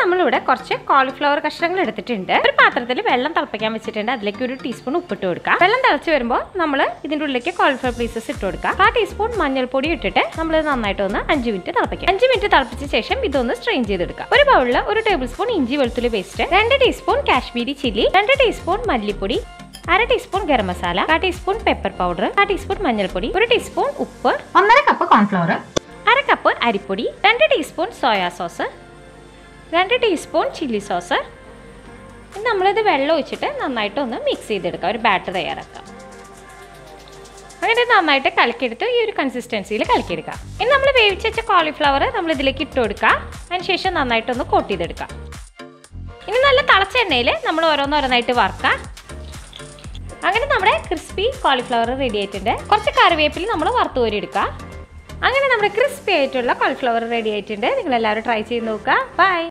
നമ്മളിവിടെ കുറച്ച് കോളിഫ്ലവർ കഷ്ണങ്ങൾ എടുത്തിട്ടുണ്ട് ഒരു പാത്രത്തിൽ വെള്ളം തിളപ്പിക്കാൻ വെച്ചിട്ടുണ്ട് അതിലേക്ക് ഒരു ടീസ്പൂൺ ഉപ്പിട്ട് കൊടുക്കുക വെള്ളം തിളച്ച് വരുമ്പോൾ നമ്മൾ ഇതിൻ്റെ ഉള്ളിലേക്ക് കോളിഫ്ലവർ പീസസ് ഇട്ട് കൊടുക്കുക ആ ടീസ്പൂൺ മഞ്ഞൾപ്പൊടി ഇട്ടിട്ട് നമ്മൾ നന്നായിട്ട് ഒന്ന് അഞ്ച് മിനിറ്റ് തിളപ്പിക്കാം അഞ്ച് മിനിറ്റ് തിളപ്പിച്ച ശേഷം ഇതൊന്ന് സ്ട്രെയിൻ ചെയ്തെടുക്കുക ഒരു ബൗളിൽ ഒരു ടേബിൾ സ്പൂൺ ഇഞ്ചി വെളുത്തുള്ളി പേസ്റ്റ് രണ്ട് ടീസ്പൂൺ കാശ്മീരി ചില്ലി രണ്ട് ടീസ്പൂൺ മല്ലിപ്പൊടി അര ടീസ്പൂൺ ഗരം മസാല കാ ടീസ്പൂൺ പെപ്പർ പൗഡർ കാ ടീസ്പൂൺ മഞ്ഞൾപ്പൊടി ഒരു ടീസ്പൂൺ ഉപ്പ് ഒന്നര കപ്പ് കോൺഫ്ലവർ അര കപ്പ് അരിപ്പൊടി രണ്ട് ടീസ്പൂൺ സോയാ സോസ് രണ്ട് ടീസ്പൂൺ ചില്ലി സോസ് ഇനി നമ്മളിത് വെള്ളം ഒഴിച്ചിട്ട് നന്നായിട്ട് ഒന്ന് മിക്സ് ചെയ്തെടുക്കാം ഒരു ബാറ്റർ തയ്യാറാക്കാം അങ്ങനെ ഇത് നന്നായിട്ട് കലക്കിയെടുത്ത് ഈ ഒരു കൺസിസ്റ്റൻസിയിൽ കലക്കിയെടുക്കാം ഇനി നമ്മൾ വേവിച്ച് വെച്ച കോളിഫ്ലവർ നമ്മൾ ഇതിലേക്ക് ഇട്ട് കൊടുക്കുക അതിനുശേഷം നന്നായിട്ടൊന്ന് കോട്ട് ചെയ്തെടുക്കാം ഇനി നല്ല തിളച്ച എണ്ണയിൽ നമ്മൾ ഓരോന്നോരോന്നായിട്ട് വറുക്കാം അങ്ങനെ നമ്മുടെ ക്രിസ്പി കോളിഫ്ലവർ റെഡി ആയിട്ടുണ്ട് കുറച്ച് കറിവേപ്പില നമ്മൾ വറുത്ത് കോരി എടുക്കുക അങ്ങനെ നമ്മുടെ ക്രിസ്പി ആയിട്ടുള്ള കോളിഫ്ലവർ റെഡി ആയിട്ടുണ്ട് നിങ്ങൾ എല്ലാവരും ട്രൈ ചെയ്ത് നോക്കുക ബൈ